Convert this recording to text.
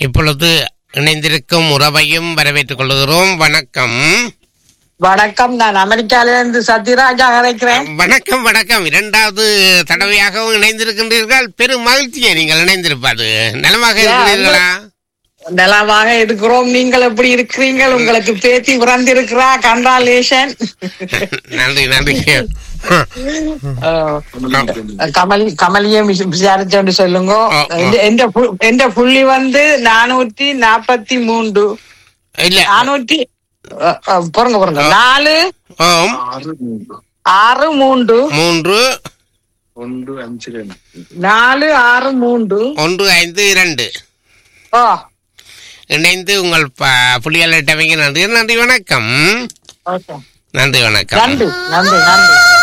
இப்பொழுது இணைந்திருக்கும் உறவையும் வரவேற்றுக் கொள்கிறோம் வணக்கம் வணக்கம் நான் அமெரிக்கால இருந்து சத்யராஜா அழைக்கிறேன் வணக்கம் வணக்கம் இரண்டாவது தடவையாகவும் இணைந்திருக்கின்றீர்கள் பெரும் மகிழ்ச்சியை நீங்கள் இணைந்திருப்பது நலமாக இருக்கிறீர்களா நலமாக இருக்கிறோம் நீங்கள் எப்படி இருக்கிறீங்க உங்களுக்கு பேத்தி பிறந்திருக்கிறா கங்க்ராலேஷன் நன்றி நன்றி கமல் கமலியும் விச- விசாரிச்சோன்னு சொல்லுங்க ஆ, ஆ. எந்த- எந்த பு- எந்த புள்ளி வந்து நானூத்தி நாற்பத்தி மூன்று இல்ல நானூத்தி அஹ், அஹ், பொறுங்க பொறுங்க நாலு ஓம் ஆறு மூன்று மூன்று ஒன்று அஞ்சு ரெண்டு நாலு ஆறு மூன்று ஒன்று ஐந்து இரண்டு ஓ இணைந்து உங்கள் ப- புலிகள் இட்டமைக்கு நன்றி நன்றி வணக்கம் ஓகே நன்றி வணக்கம் நன்றி நன்றி நன்றி